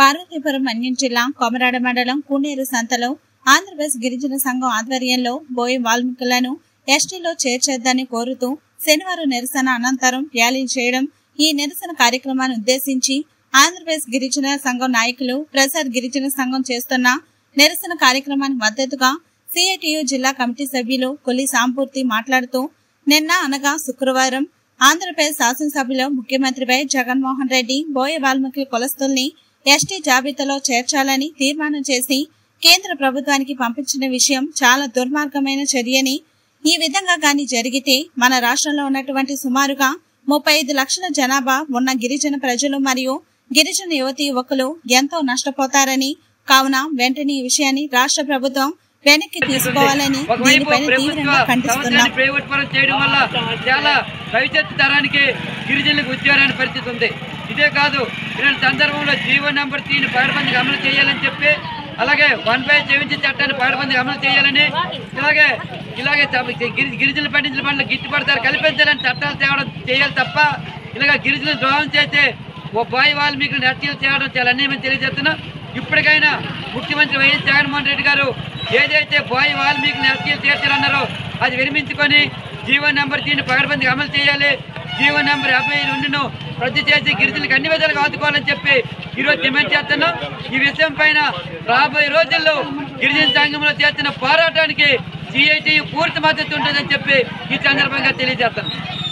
పార్వతీపురం మన్యం జిల్లా కొమరాడ మండలం కూనేరు సంతలో ఆంధ్రప్రదేశ్ గిరిజన సంఘం ఆధ్వర్యంలో బోయి వాల్మీకులను ఎస్టీలో చేర్చేద్దని కోరుతూ శనివారం నిరసన అనంతరం ర్యాలీ చేయడం ఈ నిరసన కార్యక్రమాన్ని ఉద్దేశించి ఆంధ్రప్రదేశ్ గిరిజన సంఘం నాయకులు ప్రసాద్ గిరిజన సంఘం చేస్తున్న నిరసన కార్యక్రమానికి మద్దతుగా సిఐటియు జిల్లా కమిటీ సభ్యులు కొలి సాంపూర్తి మాట్లాడుతూ నిన్న అనగా శుక్రవారం ఆంధ్రప్రదేశ్ శాసనసభలో ముఖ్యమంత్రిపై జగన్మోహన్ రెడ్డి బోయ వాల్మీకి కులస్తుల్ని ఎస్టీ జాబితాలో చేర్చాలని తీర్మానం చేసి కేంద్ర ప్రభుత్వానికి పంపించిన విషయం చాలా దుర్మార్గమైన చర్యని ఈ విధంగా గాని జరిగితే మన రాష్ట్రంలో ఉన్నటువంటి సుమారుగా ముప్పై ఐదు లక్షల జనాభా ఉన్న గిరిజన ప్రజలు మరియు గిరిజన యువతి యువకులు ఎంతో నష్టపోతారని కావున వెంటనే ఈ విషయాన్ని రాష్ట్ర ప్రభుత్వం వెనక్కి తీసుకోవాలని ఒకవైపు దీనిపైన ప్రభుత్వ తీవ్రంగా ఖండిస్తున్నాం సంస్థలని ప్రైవేట్ పరం చేయడం వల్ల చాలా భవిష్యత్తు తరానికి గిరిజనులకు ఉద్యోగాన్ని పరిస్థితి ఉంది ఇదే కాదు ఇలాంటి సందర్భంలో జీవో నెంబర్ తీని పగడబందికి అమలు చేయాలని చెప్పి అలాగే వన్ బై సెవెంటీ చట్టాన్ని పగడబందికి అమలు చేయాలని ఇలాగే ఇలాగే చ- గిరి- గిరిజనులు పండించిన పంటలు గిట్టుబాటు ధర కల్పించాలని చట్టాలు తేవడం చేయాలి తప్ప ఇలాగ గిరిజనులు ద్రోహం చేస్తే ఓ బాయ్ వాల్మీకులు నర్తీలు చేయడం చాలా అన్యాయమని తెలియజేస్తున్నా ఇప్పటికైనా ముఖ్యమంత్రి వైఎస్ జగన్మోహన్ రెడ్డి గారు ఏదైతే బాయ్ వాల్మీకి నర్తీలు చేర్చాలన్నారో అది విరమించుకొని జీవన్ నెంబర్ దీన్ని పగడబందికి అమలు చేయాలి జీవన్ నెంబర్ యాభై రెండును రద్దు చేసి గిరిజనులకు అన్ని విధాలుగా ఆదుకోవాలని చెప్పి ఈరోజు డిమాండ్ చేస్తున్నాం ఈ విషయం పైన రాబోయే రోజుల్లో గిరిజన సంఘంలో చేస్తున్న పోరాటానికి సిఐటి పూర్తి మద్దతు ఉంటుందని చెప్పి ఈ సందర్భంగా తెలియజేస్తున్నాం